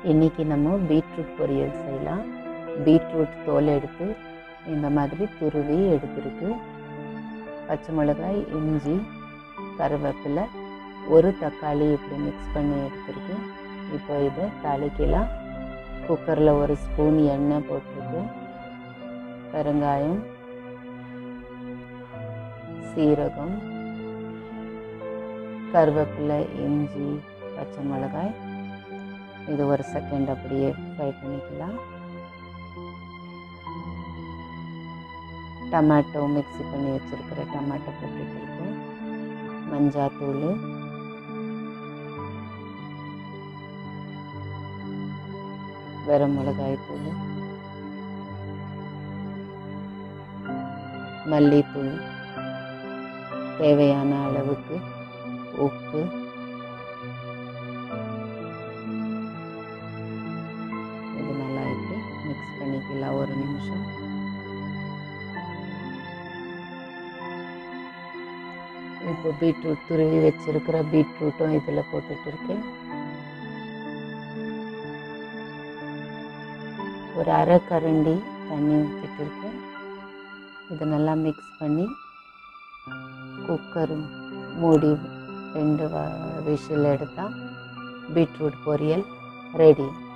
இன்றைக்கி நம்ம பீட்ரூட் பொரியல் செய்யலாம் பீட்ரூட் தோல் எடுத்து இந்த மாதிரி துருவி எடுத்துருக்கு பச்சை மிளகாய் இஞ்சி கருவேப்பிலை ஒரு தக்காளி இப்படி மிக்ஸ் பண்ணி எடுத்துருக்கு இப்போ இதை தாளிக்கலாம் குக்கரில் ஒரு ஸ்பூன் எண்ணெய் போட்டிருக்கு பெருங்காயம் சீரகம் கருவேப்பிலை இஞ்சி பச்சை மிளகாய் இது ஒரு செகண்ட் அப்படியே ஃப்ரை பண்ணிக்கலாம் டமாட்டோ மிக்ஸி பண்ணி வச்சுருக்கிற டமாட்டோ போட்டுட்டு இருக்கேன் மஞ்சாத்தூள் வெறும் மிளகாய் தூள் மல்லித்தூள் தேவையான அளவுக்கு உப்பு இது நல்லா இப்படி மிக்ஸ் பண்ணிக்கலாம் ஒரு நிமிஷம் இப்போ பீட்ரூட் துருவி வச்சிருக்கிற பீட்ரூட்டும் இதில் போட்டுட்டு இருக்கேன் ஒரு அரை கரண்டி தண்ணி ஊற்றிட்டு இருக்கேன் இதை நல்லா மிக்ஸ் பண்ணி குக்கர் மூடி ரெண்டு விசில் எடுத்தால் பீட்ரூட் பொரியல் ரெடி